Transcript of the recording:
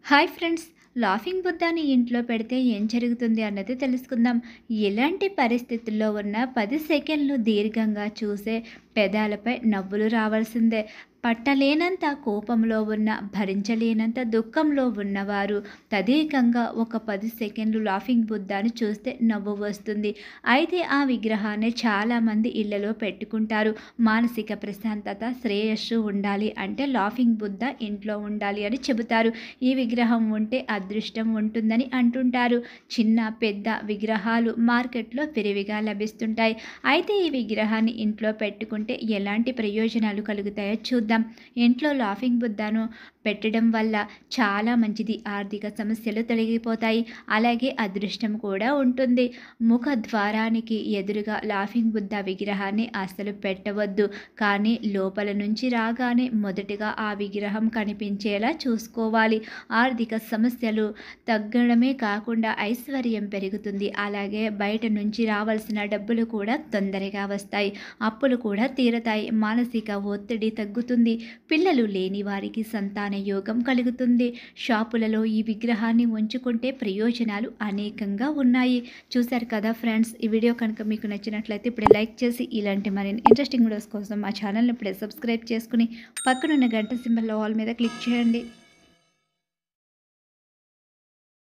hi friends laughing బుద్ధాని ఇంట్లో పెడితే ఏం జరుగుతుంది అన్నది తెలుసుకుందాం ఎలాంటి పరిస్థితుల్లో ఉన్న పది సెకండ్లు దీర్ఘంగా చూసే పెదాలపై నవ్వులు రావాల్సిందే పట్టలేనంత కోపంలో ఉన్న భరించలేనంత దుఃఖంలో ఉన్నవారు తదేకంగా ఒక పది సెకండ్లు లాఫింగ్ బుద్ధాను చూస్తే నవ్వు వస్తుంది అయితే ఆ విగ్రహాన్ని చాలామంది ఇళ్లలో పెట్టుకుంటారు మానసిక ప్రశాంతత శ్రేయస్సు ఉండాలి అంటే లాఫింగ్ బుద్ధ ఇంట్లో ఉండాలి అని చెబుతారు ఈ విగ్రహం ఉంటే అదృష్టం ఉంటుందని అంటుంటారు చిన్న పెద్ద విగ్రహాలు మార్కెట్లో విరివిగా లభిస్తుంటాయి అయితే ఈ విగ్రహాన్ని ఇంట్లో పెట్టుకుంటే ఎలాంటి ప్రయోజనాలు కలుగుతాయో చూద్దాం ఇంట్లో లాఫింగ్ బుద్ధను పెట్టడం వల్ల చాలా మంచిది ఆర్థిక సమస్యలు తొలగిపోతాయి అలాగే అదృష్టం కూడా ఉంటుంది ముఖ ద్వారానికి ఎదురుగా లాఫింగ్ బుద్ధ విగ్రహాన్ని అస్సలు పెట్టవద్దు కానీ లోపల నుంచి రాగానే మొదటిగా ఆ విగ్రహం కనిపించేలా చూసుకోవాలి ఆర్థిక సమస్యలు తగ్గడమే కాకుండా ఐశ్వర్యం పెరుగుతుంది అలాగే బయట నుంచి రావాల్సిన డబ్బులు కూడా తొందరగా వస్తాయి అప్పులు కూడా తీరతాయి మానసిక ఒత్తిడి తగ్గుతుంది పిల్లలు లేని వారికి సంతాన యోగం కలుగుతుంది షాపులలో ఈ విగ్రహాన్ని ఉంచుకుంటే ప్రయోజనాలు అనేకంగా ఉన్నాయి చూశారు కదా ఫ్రెండ్స్ ఈ వీడియో కనుక మీకు నచ్చినట్లయితే ఇప్పుడే లైక్ చేసి ఇలాంటి మరిన్ని ఇంట్రెస్టింగ్ వీడియోస్ కోసం మా ఛానల్ని ఇప్పుడే సబ్స్క్రైబ్ చేసుకుని పక్కనున్న గంట సింబల్ ఆల్ మీద క్లిక్ చేయండి